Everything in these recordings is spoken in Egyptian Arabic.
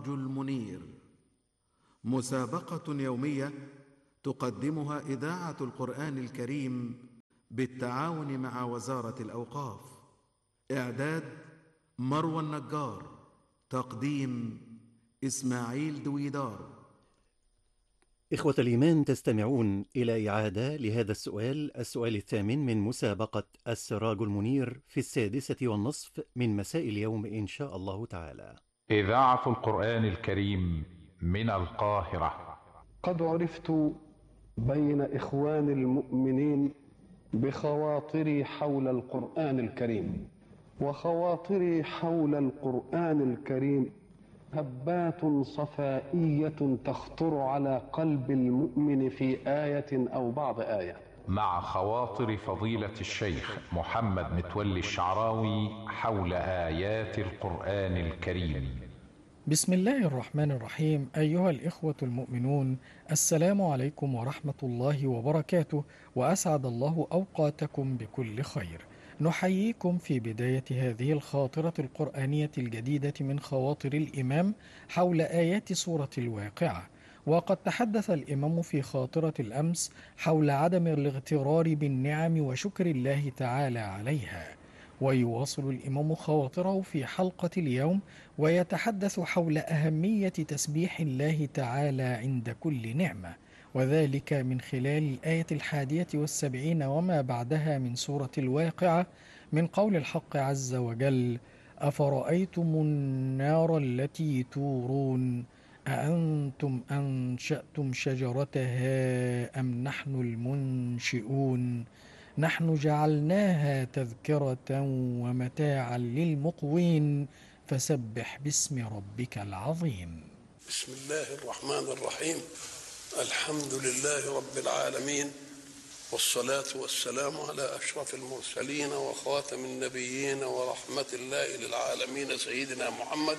السراج المنير مسابقه يوميه تقدمها اذاعه القران الكريم بالتعاون مع وزاره الاوقاف اعداد مروى النجار تقديم اسماعيل دويدار إخوة الإيمان تستمعون إلى إعادة لهذا السؤال السؤال الثامن من مسابقة السراج المنير في السادسة والنصف من مساء اليوم إن شاء الله تعالى إذاعة القرآن الكريم من القاهرة قد عرفت بين إخوان المؤمنين بخواطري حول القرآن الكريم وخواطري حول القرآن الكريم هبات صفائية تخطر على قلب المؤمن في آية أو بعض آية مع خواطر فضيلة الشيخ محمد متولي الشعراوي حول آيات القرآن الكريم بسم الله الرحمن الرحيم أيها الإخوة المؤمنون السلام عليكم ورحمة الله وبركاته وأسعد الله أوقاتكم بكل خير نحييكم في بداية هذه الخاطرة القرآنية الجديدة من خواطر الإمام حول آيات سورة الواقعة وقد تحدث الإمام في خاطرة الأمس حول عدم الاغترار بالنعم وشكر الله تعالى عليها ويواصل الإمام خواطره في حلقة اليوم ويتحدث حول أهمية تسبيح الله تعالى عند كل نعمة وذلك من خلال الآية الحادية والسبعين وما بعدها من سورة الواقعة من قول الحق عز وجل أفرأيتم النار التي تورون أأنتم أنشأتم شجرتها أم نحن المنشئون نحن جعلناها تذكرة ومتاعا للمقوين فسبح باسم ربك العظيم بسم الله الرحمن الرحيم الحمد لله رب العالمين والصلاة والسلام على أشرف المرسلين وخاتم النبيين ورحمة الله للعالمين سيدنا محمد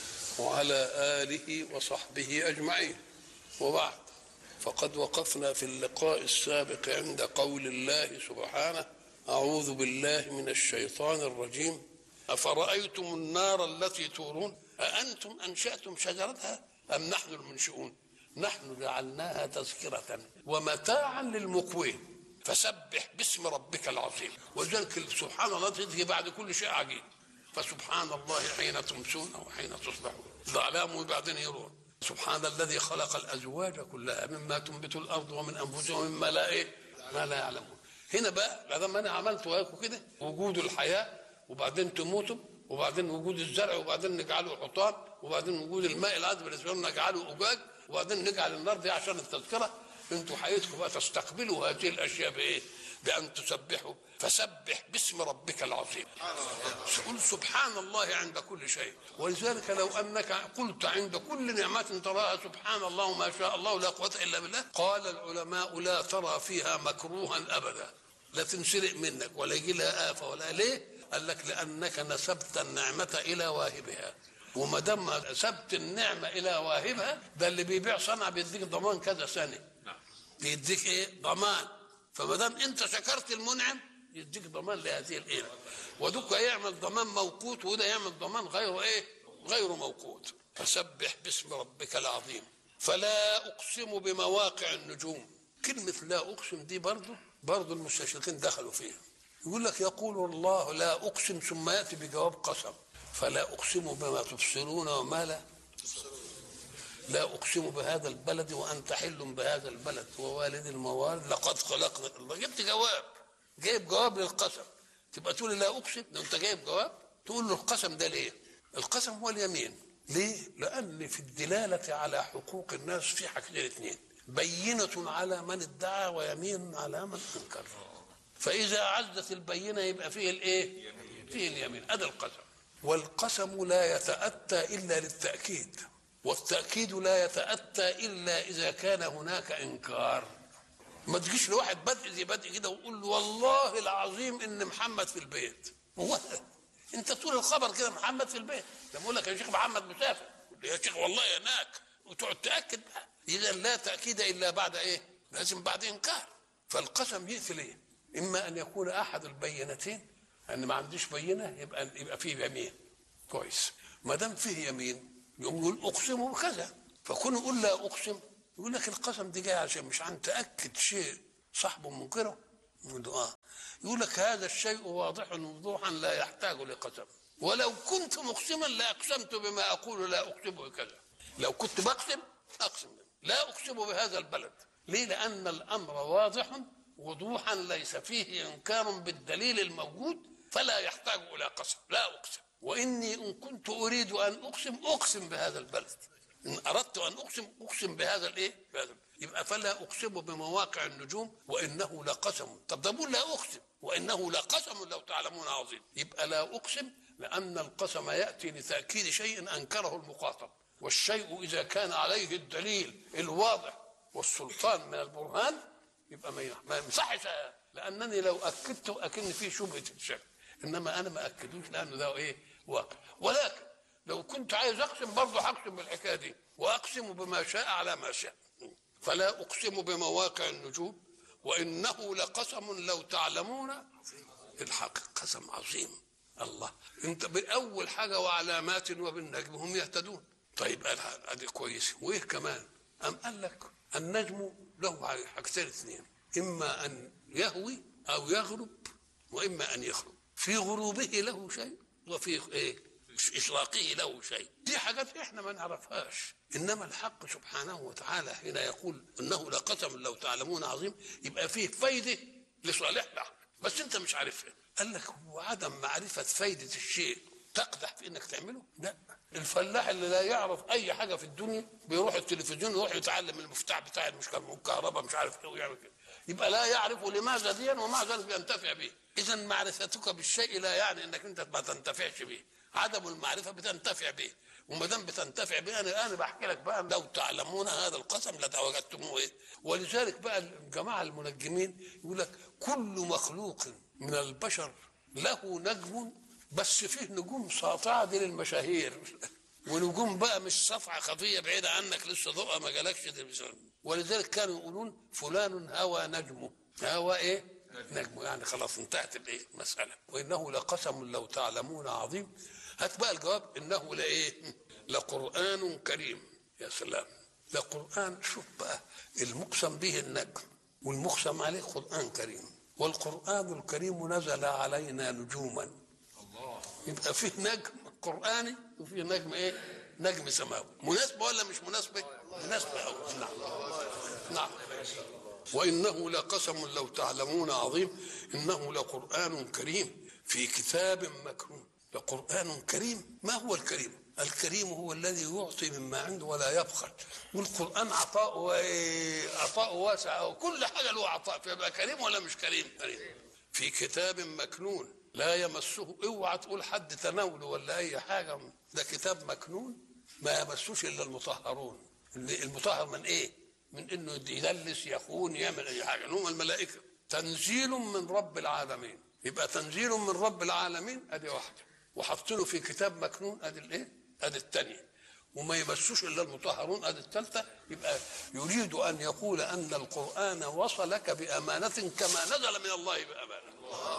وعلى آله وصحبه أجمعين وبعد فقد وقفنا في اللقاء السابق عند قول الله سبحانه أعوذ بالله من الشيطان الرجيم أفرأيتم النار التي تورون أأنتم أنشأتم شجرتها أم نحن المنشئون نحن جعلناها تذكرة ومتاعا للمكوين فسبح باسم ربك العظيم ولذلك سبحان الله تجي بعد كل شيء عجيب فسبحان الله حين تمسون وحين تصبحون ظلام وبعدين يرون سبحان الذي خلق الازواج كلها مما تنبت الارض ومن انفسهم مما لا ايه ما لا يعلمون هنا بقى بعد ما انا عملت وياكم كده وجود الحياه وبعدين تموتوا وبعدين وجود الزرع وبعدين نجعله حطام وبعدين وجود الماء العذب بالنسبه لنا نجعله اجاج وبعدين نجعل النار دي عشان التذكره انتوا حياتكم بقى تستقبلوا هذه الاشياء بايه؟ بان تسبحوا فسبح باسم ربك العظيم. قل سبحان الله عند كل شيء ولذلك لو انك قلت عند كل نعمه تراها سبحان الله ما شاء الله لا قوه الا بالله قال العلماء لا ترى فيها مكروها ابدا لا تنسرق منك ولا يجي لها افه ولا ليه؟ قال لك لانك نسبت النعمه الى واهبها وما دام نسبت النعمه الى واهبها ده اللي بيبيع صنعه بيديك ضمان كذا سنه بيديك ايه ضمان فما دام انت شكرت المنعم يديك ضمان لهذه الايه ودك يعمل ضمان موقوت وده يعمل ضمان غير ايه غير موقوت فسبح باسم ربك العظيم فلا اقسم بمواقع النجوم كلمه لا اقسم دي برضه برضه المستشرقين دخلوا فيها يقول لك يقول الله لا اقسم ثم ياتي بجواب قسم فلا اقسم بما تبصرون وما لا لا اقسم بهذا البلد وانت حل بهذا البلد ووالد الموالد لقد خلقنا الله جبت جواب جايب جواب للقسم تبقى تقول لا اقسم ده انت جايب جواب تقول له القسم ده ليه القسم هو اليمين ليه لان في الدلاله على حقوق الناس في حاجتين اثنين بينه على من ادعى ويمين على من انكر فاذا عزت البينه يبقى فيه الايه فيه اليمين هذا القسم والقسم لا يتاتى الا للتاكيد والتأكيد لا يتأتى إلا إذا كان هناك إنكار ما تجيش لواحد بدء زي بدء كده وقول له والله العظيم إن محمد في البيت هو أنت تقول الخبر كده محمد في البيت ده بقول لك يا شيخ محمد مسافر يا شيخ والله هناك وتقعد تأكد بقى إذا لا تأكيد إلا بعد إيه؟ لازم بعد إنكار فالقسم يقتل إيه؟ إما أن يكون أحد البينتين أن ما عنديش بينة يبقى يبقى فيه يمين كويس ما دام فيه يمين يقوم يقول اقسم بكذا فكون يقول لا اقسم يقول لك القسم دي جاي عشان مش عن تاكد شيء صاحبه منكره يقول له اه يقول لك هذا الشيء واضح وضوحا لا يحتاج لقسم ولو كنت مقسما لاقسمت بما اقول لا اقسم بكذا لو كنت بقسم اقسم لا اقسم بهذا البلد ليه لان الامر واضح وضوحا ليس فيه انكار بالدليل الموجود فلا يحتاج الى قسم لا اقسم واني ان كنت اريد ان اقسم اقسم بهذا البلد ان اردت ان اقسم اقسم بهذا الايه بهذا يبقى فلا اقسم بمواقع النجوم وانه لقسم طب ده بقول لا اقسم وانه لقسم لو تعلمون عظيم يبقى لا اقسم لان القسم ياتي لتاكيد شيء انكره المخاطب والشيء اذا كان عليه الدليل الواضح والسلطان من البرهان يبقى ما ما يمسحش لانني لو اكدت اكن فيه شبهه الشك انما انا ما اكدوش لانه ده ايه واقع ولكن لو كنت عايز اقسم برضه هقسم بالحكايه دي واقسم بما شاء على ما شاء فلا اقسم بمواقع النجوم وانه لقسم لو تعلمون الحق قسم عظيم الله انت باول حاجه وعلامات وبالنجم هم يهتدون طيب ادي كويس وايه كمان ام قال لك النجم له حاجتين اثنين اما ان يهوي او يغرب واما ان يخرب في غروبه له شيء وفي ايه اشراقه له شيء دي حاجات احنا ما نعرفهاش انما الحق سبحانه وتعالى حين يقول انه لقسم لو تعلمون عظيم يبقى فيه فايده لصالحنا بس انت مش عارفها قال لك هو عدم معرفه فايده الشيء تقدح في انك تعمله لا الفلاح اللي لا يعرف اي حاجه في الدنيا بيروح التلفزيون يروح يتعلم المفتاح بتاع المشكله الكهرباء مش عارف ايه ويعمل كده يبقى لا يعرف لماذا ديا ومع ذلك ينتفع به اذا معرفتك بالشيء لا يعني انك انت ما تنتفعش به عدم المعرفه بتنتفع به وما دام بتنتفع به انا الان بحكي لك بقى لو تعلمون هذا القسم لتوجدتموه ايه ولذلك بقى الجماعه المنجمين يقول لك كل مخلوق من البشر له نجم بس فيه نجوم ساطعه دي للمشاهير ونجوم بقى مش صفعه خفيه بعيده عنك لسه ضوءها ما جالكش ولذلك كانوا يقولون فلان هوى نجمه هوى ايه؟ نجمه يعني خلاص انتهت الايه؟ المساله وانه لقسم لو تعلمون عظيم هات بقى الجواب انه لايه؟ لقران كريم يا سلام لقران شوف بقى المقسم به النجم والمقسم عليه قران كريم والقران الكريم نزل علينا نجوما يبقى فيه نجم قراني وفيه نجم ايه؟ نجم سماوي مناسبه ولا مش مناسبه؟ مناسبه أوي نعم نعم وانه لقسم لو تعلمون عظيم انه لقران كريم في كتاب مكنون لقران كريم ما هو الكريم؟ الكريم هو الذي يعطي مما عنده ولا يبخل والقران عطاء عطاء واسع وكل حاجه له عطاء فيبقى كريم ولا مش كريم؟ كريم في كتاب مكنون لا يمسه اوعى تقول حد تناوله ولا اي حاجه ده كتاب مكنون ما يمسوش الا المطهرون المطهر من ايه؟ من انه يدلس يخون يعمل اي حاجه هم الملائكه تنزيل من رب العالمين يبقى تنزيل من رب العالمين ادي واحده وحاطينه في كتاب مكنون ادي الايه؟ ادي الثانيه وما يمسوش الا المطهرون ادي الثالثه يبقى يريد ان يقول ان القران وصلك بامانه كما نزل من الله بامانه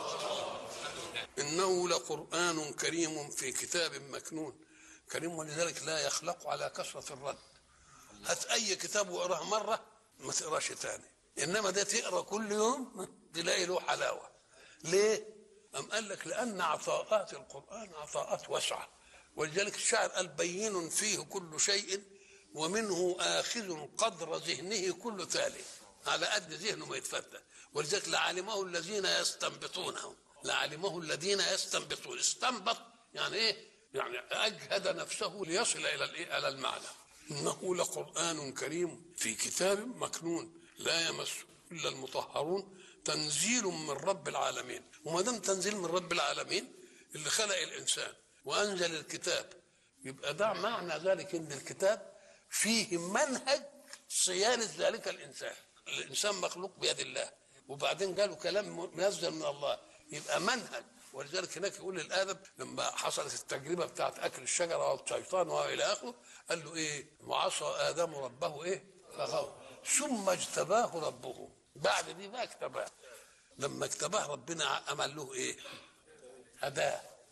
انه لقران كريم في كتاب مكنون كريم ولذلك لا يخلق على كثره الرد هات اي كتاب واقراه مره ما تقراش تاني انما ده تقرا كل يوم تلاقي له حلاوه ليه ام قال لك لان عطاءات القران عطاءات واسعه ولذلك الشاعر قال بين فيه كل شيء ومنه آخذ قدر ذهنه كل تالي على قد ذهنه ما يتفتح ولذلك لعلمه الذين يستنبطونه لعلمه الذين يستنبطون استنبط يعني ايه يعني اجهد نفسه ليصل الى الايه الى المعنى انه لقران كريم في كتاب مكنون لا يمسه الا المطهرون تنزيل من رب العالمين وما دام تنزيل من رب العالمين اللي خلق الانسان وانزل الكتاب يبقى ده معنى ذلك ان الكتاب فيه منهج صيانه ذلك الانسان الانسان مخلوق بيد الله وبعدين قالوا كلام منزل من الله يبقى منهج ولذلك هناك يقول للادب لما حصلت التجربه بتاعت اكل الشجره والشيطان والى اخره قال له ايه وعصى ادم ربه ايه فغوى ثم اجتباه ربه بعد دي بقى اجتباه لما اجتباه ربنا عمل له ايه اداه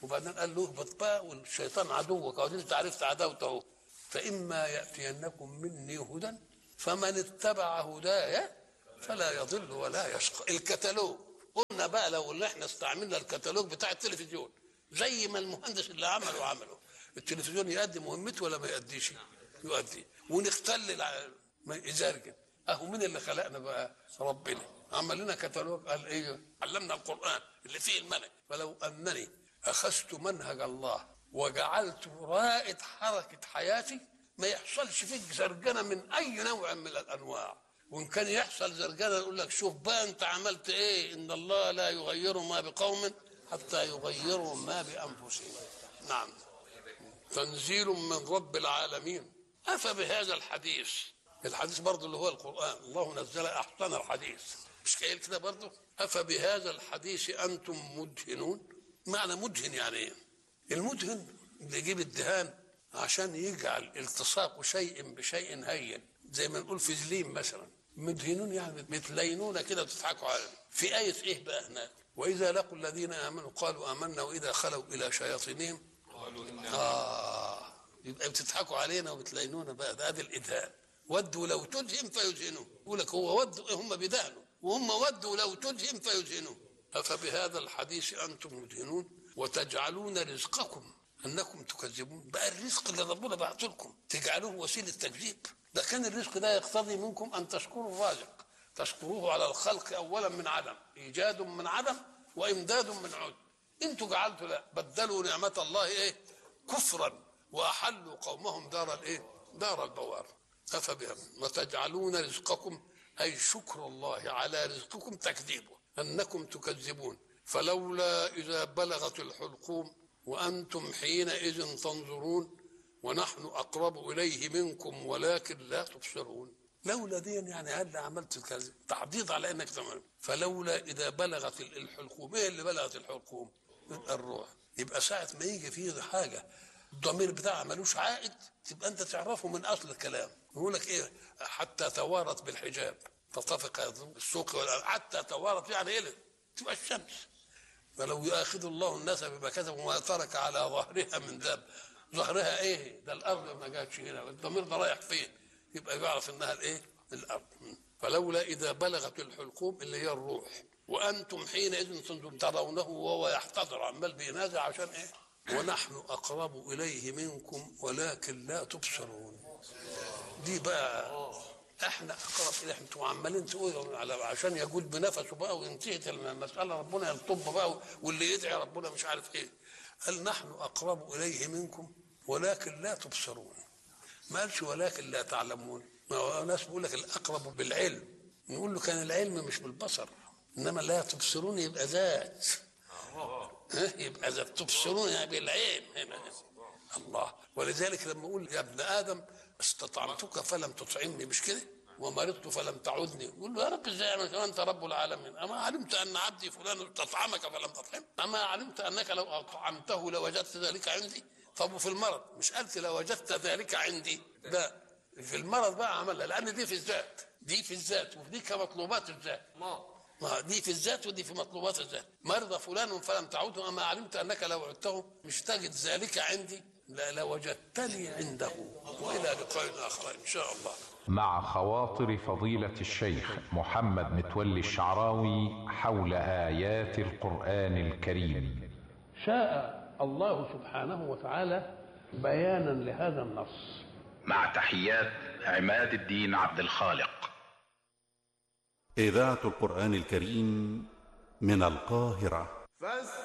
وبعدين قال له اهبط بقى والشيطان عدوك وبعدين انت عرفت عداوته فاما ياتينكم مني هدى فمن اتبع هدايا فلا يضل ولا يشقى الكتالوج قلنا بقى لو اللي احنا استعملنا الكتالوج بتاع التلفزيون زي ما المهندس اللي عمله عمله التلفزيون يؤدي مهمته ولا ما يؤديش يؤدي ونختل الع- ما يزرجن اهو مين اللي خلقنا بقى ربنا عمل لنا كتالوج قال ايه علمنا القران اللي فيه المنهج فلو انني اخذت منهج الله وجعلت رائد حركه حياتي ما يحصلش فيك زرجنه من اي نوع من الانواع وان كان يحصل زرجنه يقول لك شوف بقى انت عملت ايه ان الله لا يغير ما بقوم حتى يغيروا ما بانفسهم نعم تنزيل من رب العالمين أفبهذا الحديث الحديث برضه اللي هو القرآن الله نزل أحسن الحديث مش قايل كده برضه أفبهذا الحديث أنتم مدهنون معنى مدهن يعني إيه المدهن اللي يجيب الدهان عشان يجعل التصاق شيء بشيء هين زي ما نقول فازلين مثلا مدهنون يعني بتلينون كده وتضحكوا عليه في آية إيه بقى هناك وإذا لقوا الذين آمنوا قالوا آمنا وإذا خلوا إلى شياطينهم آه يبقى بتضحكوا علينا وبتلاينونا بقى ده ادي الادهان ودوا لو تدهم فيدهنوا يقول لك هو ود هم بيدهنوا وهم ودوا لو تدهم فيدهنوا أفبهذا الحديث أنتم مدهنون وتجعلون رزقكم أنكم تكذبون بقى الرزق اللي ربنا بعته لكم تجعلوه وسيلة تكذيب ده كان الرزق ده يقتضي منكم أن تشكروا الرازق تشكروه على الخلق أولا من عدم إيجاد من عدم وإمداد من عد انتوا جعلتوا لا بدلوا نعمة الله ايه كفرا واحلوا قومهم دار الايه دار البوار افبهم وتجعلون رزقكم اي شكر الله على رزقكم تكذيبه انكم تكذبون فلولا اذا بلغت الحلقوم وانتم حينئذ تنظرون ونحن اقرب اليه منكم ولكن لا تبصرون لولا دي يعني هل عملت الكذب تعضيد على انك تعمل فلولا اذا بلغت الحلقوم ايه اللي بلغت الحلقوم يبقى الروح يبقى ساعة ما يجي فيه حاجة الضمير بتاعها ملوش عائد تبقى انت تعرفه من اصل الكلام يقول لك ايه حتى توارت بالحجاب تطفق السوق ولا- حتى توارت يعني ايه تبقى الشمس فلو يؤاخذ الله الناس بما كسبوا ما ترك على ظهرها من داب ظهرها ايه ده الارض ما جاتش هنا الضمير ده رايح فين يبقى يعرف انها الايه الارض فلولا اذا بلغت الحلقوم اللي هي الروح وانتم حينئذ تنظرون ترونه وهو يحتضر عمال بينازع عشان ايه ونحن اقرب اليه منكم ولكن لا تبصرون دي بقى احنا اقرب اليه انتم عمالين تقولوا على عشان يجود بنفسه بقى وانتهت المساله ربنا يلطب بقى واللي يدعي ربنا مش عارف ايه قال نحن اقرب اليه منكم ولكن لا تبصرون ما قالش ولكن لا تعلمون ما هو ناس بيقول لك الاقرب بالعلم نقول له كان العلم مش بالبصر انما لا تبصرون يبقى ذات ها؟ يبقى ذات تبصرون يعني بالعين هنا الله ولذلك لما اقول يا ابن ادم استطعمتك فلم تطعمني مش كده ومرضت فلم تعدني يقول له يا رب ازاي انا انت رب العالمين اما علمت ان عبدي فلان استطعمك فلم تطعم اما علمت انك لو اطعمته لوجدت ذلك عندي طب وفي المرض مش قلت لوجدت ذلك عندي لا في المرض بقى عملها لان دي في الذات دي في الذات ودي كمطلوبات الذات ما دي في الذات ودي في مطلوبات الذات مرض فلان فلم تعوده اما علمت انك لو عدته مش تجد ذلك عندي لا لوجدتني عنده والى لقاء اخر ان شاء الله مع خواطر فضيلة الشيخ محمد متولي الشعراوي حول آيات القرآن الكريم شاء الله سبحانه وتعالى بيانا لهذا النص مع تحيات عماد الدين عبد الخالق إذاعة القرآن الكريم من القاهرة فاستمعوا